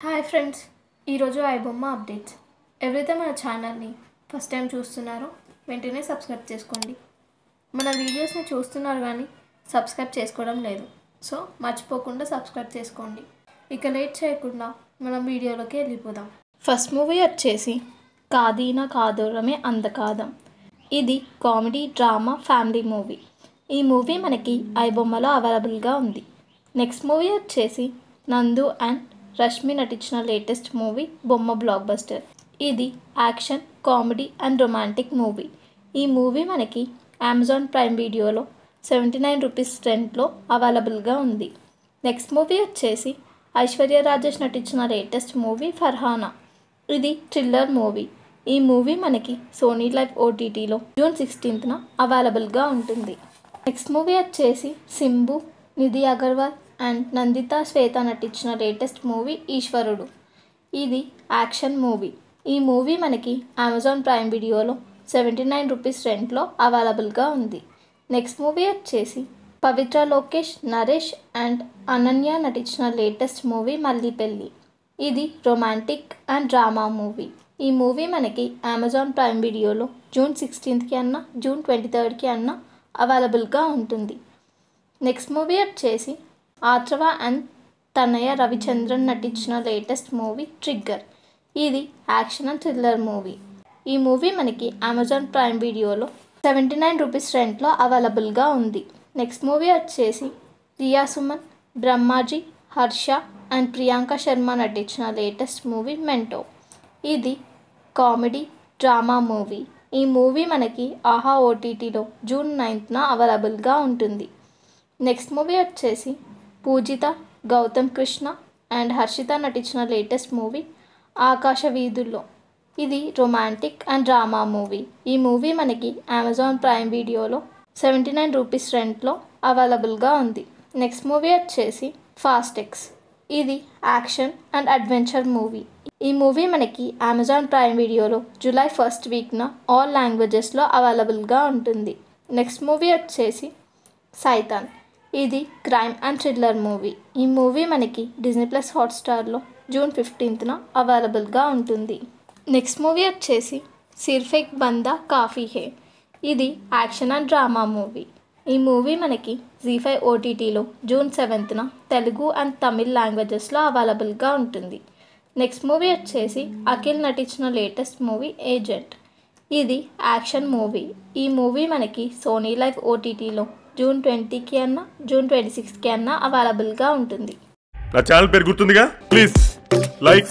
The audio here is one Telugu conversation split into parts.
హాయ్ ఫ్రెండ్స్ ఈరోజు ఐబొమ్మ అప్డేట్స్ ఎవరైతే మన ఛానల్ని ఫస్ట్ టైం చూస్తున్నారో వెంటనే సబ్స్క్రైబ్ చేసుకోండి మన వీడియోస్ని చూస్తున్నారు కానీ సబ్స్క్రైబ్ చేసుకోవడం లేదు సో మర్చిపోకుండా సబ్స్క్రైబ్ చేసుకోండి ఇక లేట్ చేయకుండా మనం వీడియోలోకి వెళ్ళిపోదాం ఫస్ట్ మూవీ వచ్చేసి కాదీనా కాదూరమే అందకాదం ఇది కామెడీ డ్రామా ఫ్యామిలీ మూవీ ఈ మూవీ మనకి ఐబొమ్మలో అవైలబుల్గా ఉంది నెక్స్ట్ మూవీ వచ్చేసి నందు అండ్ రష్మి నటించిన latest movie Bomma blockbuster ఇది action comedy and romantic movie ఈ మూవీ మనకి అమెజాన్ ప్రైమ్ వీడియోలో సెవెంటీ నైన్ రూపీస్ రెంట్లో అవైలబుల్గా ఉంది నెక్స్ట్ మూవీ వచ్చేసి ఐశ్వర్య రాజేష్ నటించిన లేటెస్ట్ మూవీ ఫర్హానా ఇది థ్రిల్లర్ మూవీ ఈ మూవీ మనకి సోనీ లైవ్ ఓటీటీలో జూన్ సిక్స్టీన్త్న అవైలబుల్గా ఉంటుంది నెక్స్ట్ మూవీ వచ్చేసి సింబు నిధి అగర్వాల్ అండ్ నందిత శ్వేత నటించిన లేటెస్ట్ మూవీ ఈశ్వరుడు ఇది యాక్షన్ మూవీ ఈ మూవీ మనకి అమెజాన్ ప్రైమ్ వీడియోలో సెవెంటీ నైన్ రూపీస్ రెంట్లో అవైలబుల్గా ఉంది నెక్స్ట్ మూవీ వచ్చేసి పవిత్ర లోకేష్ నరేష్ అండ్ అనన్య నటించిన లేటెస్ట్ మూవీ మళ్ళీ పెళ్ళి ఇది రొమాంటిక్ అండ్ డ్రామా మూవీ ఈ మూవీ మనకి అమెజాన్ ప్రైమ్ వీడియోలో జూన్ సిక్స్టీన్త్కి అన్న జూన్ ట్వంటీ థర్డ్కి అన్న అవైలబుల్గా ఉంటుంది నెక్స్ట్ మూవీ వచ్చేసి ఆత్రవ అండ్ తనయ రవిచంద్రన్ నటించిన లేటెస్ట్ మూవీ ట్రిగ్గర్ ఇది యాక్షన్ అండ్ థ్రిల్లర్ మూవీ ఈ మూవీ మనకి అమెజాన్ ప్రైమ్ వీడియోలో సెవెంటీ నైన్ రూపీస్ రెంట్లో అవైలబుల్గా ఉంది నెక్స్ట్ మూవీ వచ్చేసి రియా సుమన్ బ్రహ్మాజీ హర్ష అండ్ ప్రియాంక శర్మ నటించిన లేటెస్ట్ మూవీ మెంటో ఇది కామెడీ డ్రామా మూవీ ఈ మూవీ మనకి ఆహా ఓటీటీలో జూన్ నైన్త్న అవైలబుల్గా ఉంటుంది నెక్స్ట్ మూవీ వచ్చేసి పూజిత గౌతమ్ కృష్ణ అండ్ హర్షిత నటించిన లేటెస్ట్ మూవీ ఆకాశ వీధుల్లో ఇది రొమాంటిక్ అండ్ డ్రామా మూవీ ఈ మూవీ మనకి అమెజాన్ ప్రైమ్ వీడియోలో సెవెంటీ నైన్ రూపీస్ రెంట్లో అవైలబుల్గా ఉంది నెక్స్ట్ మూవీ వచ్చేసి ఫాస్టెక్స్ ఇది యాక్షన్ అండ్ అడ్వెంచర్ మూవీ ఈ మూవీ మనకి అమెజాన్ ప్రైమ్ వీడియోలో జూలై ఫస్ట్ వీక్న ఆల్ లాంగ్వేజెస్లో అవైలబుల్గా ఉంటుంది నెక్స్ట్ మూవీ వచ్చేసి సైతాన్ ఇది క్రైమ్ అండ్ థ్రిల్లర్ మూవీ ఈ మూవీ మనకి డిజ్నీ ప్లస్ హాట్స్టార్లో జూన్ ఫిఫ్టీన్త్న అవైలబుల్గా ఉంటుంది నెక్స్ట్ మూవీ వచ్చేసి సిర్ఫెక్ బందా కాఫీ హే ఇది యాక్షన్ అండ్ డ్రామా మూవీ ఈ మూవీ మనకి జీ ఫైవ్ ఓటీటీలో జూన్ సెవెంత్న తెలుగు అండ్ తమిళ్ లాంగ్వేజెస్లో అవైలబుల్గా ఉంటుంది నెక్స్ట్ మూవీ వచ్చేసి అఖిల్ నటించిన లేటెస్ట్ మూవీ ఏజెంట్ ఇది యాక్షన్ మూవీ ఈ మూవీ మనకి సోనీ లైవ్ ఓటీటీలో జూన్ ట్వంటీకి అన్న జూన్ ట్వంటీ సిక్స్కి అన్న అవైలబుల్గా ఉంటుంది నా ఛానల్ పేరు గుర్తుందిగా please like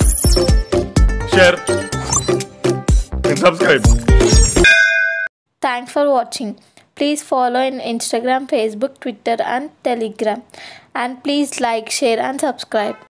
share and subscribe thanks for watching please follow in Instagram Facebook Twitter and Telegram and please like share and subscribe